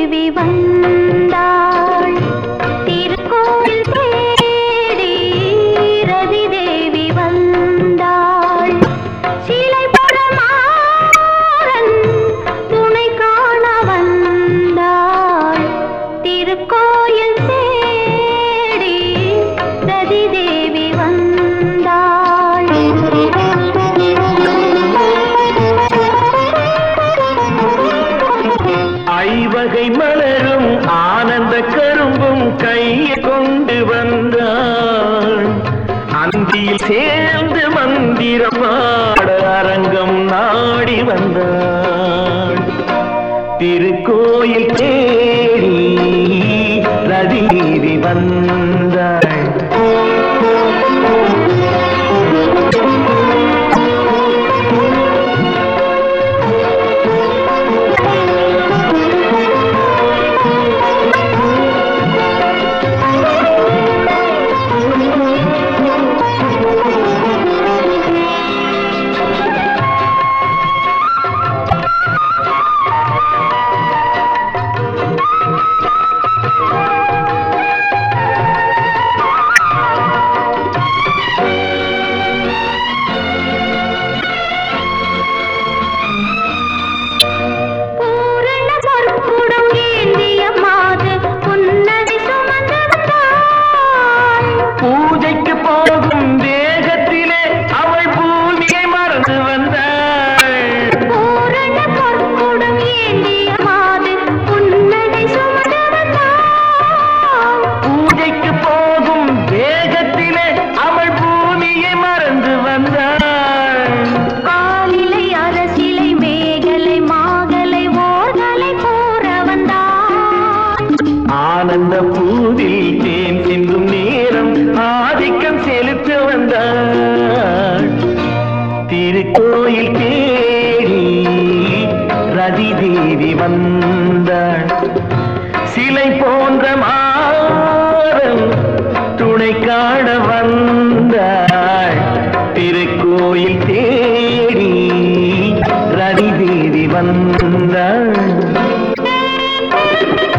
தேவி வந்தாள் திருக்கோயில் தேடி ரதி தேவி வந்தாள் சிலை பரமாறன் துணை காண வந்தாள் திருக்கோயில் தேடி ரதி தேவி வந்தாள் ஐவகை மலரும் ஆனந்த கரும்பும் கையை கொண்டு வந்தாள் அந்தியில் சேர்ந்து மந்திரம் பாட அரங்கம் நாடி வந்தாள் திருக்கோயில் தேடி ரதிநீதி வந்தாள் பூரண பொற்குடம் ஏந்திய மாது புன்னகை சுமந்து வந்தாள். பூஜைக்கு போகும் வேகத்திலே அவள் பூமியை மறந்து வந்தாள் பூரண பொற்குடம் ஏந்திய மாது புன்னகை சுமந்து வந்தாள். பூஜைக்கு போகும் வேகத்திலே அவள் பூமியை மறந்து வந்தாள் காலிலை அரசிலை மேகலை மாகலை ஓர்கலை கூற வந்தாள். ஆனந்த பூவில் தேன் சிந்தும் நேரம் ஆதிக்கம் செலுத்த வந்தாள் திருக்கோயில் தேடி ரதி தேவி வந்தாள் சிலை போன்ற மாறம் துணை காண வந்தாள் திருக்கோயில் தேடி ரதி தேவி வந்தாள்